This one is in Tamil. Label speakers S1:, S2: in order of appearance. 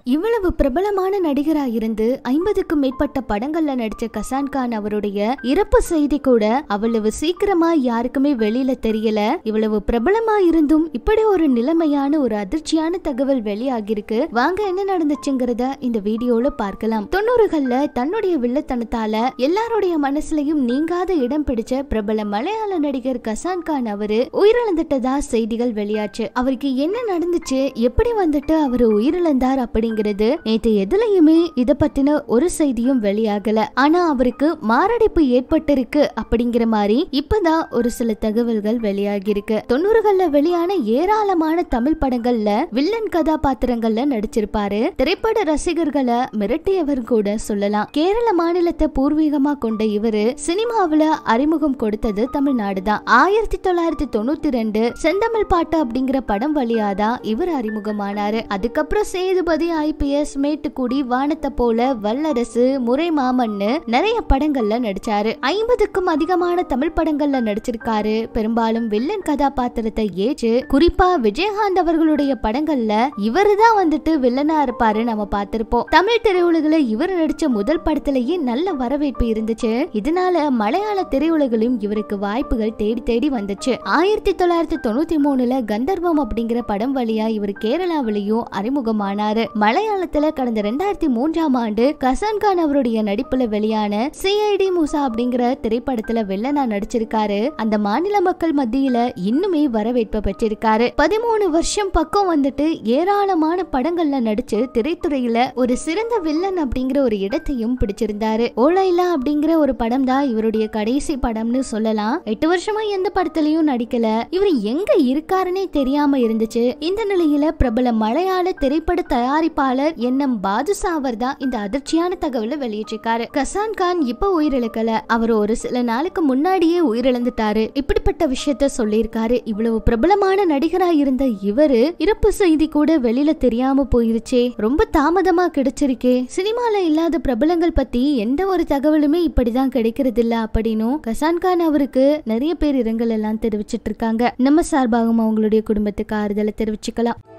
S1: இவ்வளவு பிரபலமான நடிகரா இருந்து ஐம்பதுக்கும் மேற்பட்ட படங்கள்ல நடிச்ச கசான் கான் அவருடைய இறப்பு செய்தி கூட அவ்வளவு சீக்கிரமா யாருக்குமே வெளியில தெரியல இவ்வளவு பிரபலமா இருந்தும் இப்படி ஒரு நிலைமையான ஒரு அதிர்ச்சியான தகவல் வெளியாகிருக்கு வாங்க என்ன நடந்துச்சுங்கிறத இந்த வீடியோல பார்க்கலாம் தொண்ணூறுகள்ல தன்னுடைய வில்லத்தனத்தால எல்லாருடைய மனசுலயும் நீங்காத இடம் பிடிச்ச பிரபல மலையாள நடிகர் கசான் கான் அவரு உயிரிழந்துட்டதா செய்திகள் வெளியாச்சு அவருக்கு என்ன நடந்துச்சு எப்படி வந்துட்டு அவரு உயிரிழந்தார் அப்படிங்கிறது நேத்து எதுலயுமே இத பத்தின ஒரு செய்தியும் வெளியாகல ஆனா அவருக்கு மாரடைப்பு ஏற்பட்டிருக்கு அப்படிங்கிற மாதிரி இப்பதான் ஒரு சில தகவல்கள் வெளியாகி இருக்கு தொண்ணூறுகள்ல வெளியான ஏராளமான தமிழ் படங்கள்ல வில்லன் கதாபாத்திரங்கள்ல நடிச்சிருப்பாரு திரைப்பட ரசிகர்களை மிரட்டியவர் கூட சொல்லலாம் கேரள மாநிலத்தை பூர்வீகமா கொண்ட இவரு சினிமாவுல அறிமுகம் கொடுத்தது தமிழ்நாடு தான் ஆயிரத்தி தொள்ளாயிரத்தி தொண்ணூத்தி ரெண்டு செந்தமிழ் பாட்டு அப்படிங்கிற படம் வழியாதான் இவர் அறிமுகமானாரு அதுக்கப்புறம் சேதுபதி ஐபிஎஸ் மேட்டுக்குடி வானத்தை போல வல்லரசு முறை மாமன்னு நிறைய படங்கள்ல நடிச்சாரு ஐம்பதுக்கும் அதிகமான தமிழ் படங்கள்ல நடிச்சிருக்காரு பெரும்பாலும் வில்லன் கதாபாத்திரத்தை ஏற்று குறிப்பா விஜயகாந்த் அவர்களுடைய படங்கள்ல இவருதான் வந்துட்டு வில்லனா இருப்பாரு நம்ம பார்த்திருப்போம் தமிழ் திரையுலகில இவர் நடிச்ச முதல் படத்திலேயே நல்ல வரவேற்பு இருந்துச்சு இதனால மலையாள திரையுலகிலும் இவருக்கு வாய்ப்புகள் தேடி தேடி வந்துச்சு ஆயிரத்தி தொள்ளாயிரத்தி தொண்ணூத்தி மூணுல கந்தர்வம் அப்படிங்கிற படம் வழியா இவர் கேரளாவிலையும் அறிமுகமானாரு மலையாளத்துல கடந்த ரெண்டாயிரத்தி மூன்றாம் ஆண்டு கசான் கான் அவருடைய நடிப்புல வெளியான சிஐடி மூசா அப்படிங்கிற திரைப்படத்துல வில்லனா நடிச்சிருக்காரு அந்த மாநில மக்கள் மத்தியில இன்னுமே வரவேற்பு பெற்றிருக்காரு பதிமூணு வருஷம் பக்கம் வந்துட்டு ஏராளமான படங்கள்ல நடிச்சு திரைத்துறையில ஒரு சிறந்த வில்லன் அப்படிங்கிற ஒரு இடத்தையும் பிடிச்சிருந்தாரு ஓலைலா அப்படிங்கிற ஒரு படம் தான் இவருடைய கடைசி படம்னு சொல்லலாம் எட்டு வருஷமா எந்த படத்துலயும் நடிக்கல இவர் எங்க இருக்காருன்னே தெரியாம இருந்துச்சு இந்த நிலையில பிரபல மலையாள திரைப்பட தயாரிப்பாளர் என் எம் பாதுஷா அவர் தான் இந்த அதிர்ச்சியான தகவலை வெளியிட்டிருக்காரு கசான் கான் இப்ப உயிரிழக்கல அவர் ஒரு சில நாளுக்கு முன்னாடியே உயிரிழந்துட்டாரு இப்படிப்பட்ட விஷயத்த சொல்லியிருக்காரு இவ்வளவு பிரபலமான நடிகரா இருந்த இவரு இறப்பு செய்தி கூட வெளியில தெரியாம போயிருச்சே ரொம்ப தாமதமா கிடைச்சிருக்கே சினிமால இல்லாத பிரபலங்கள் பத்தி எந்த ஒரு தகவலுமே இப்படிதான் கிடைக்கிறது இல்ல அப்படின்னும் கசான் கான் அவருக்கு நிறைய பேர் இரங்கல் எல்லாம் தெரிவிச்சிட்டு இருக்காங்க நம்ம சார்பாகவும் அவங்களுடைய குடும்பத்துக்கு ஆறுதலை தெரிவிச்சுக்கலாம்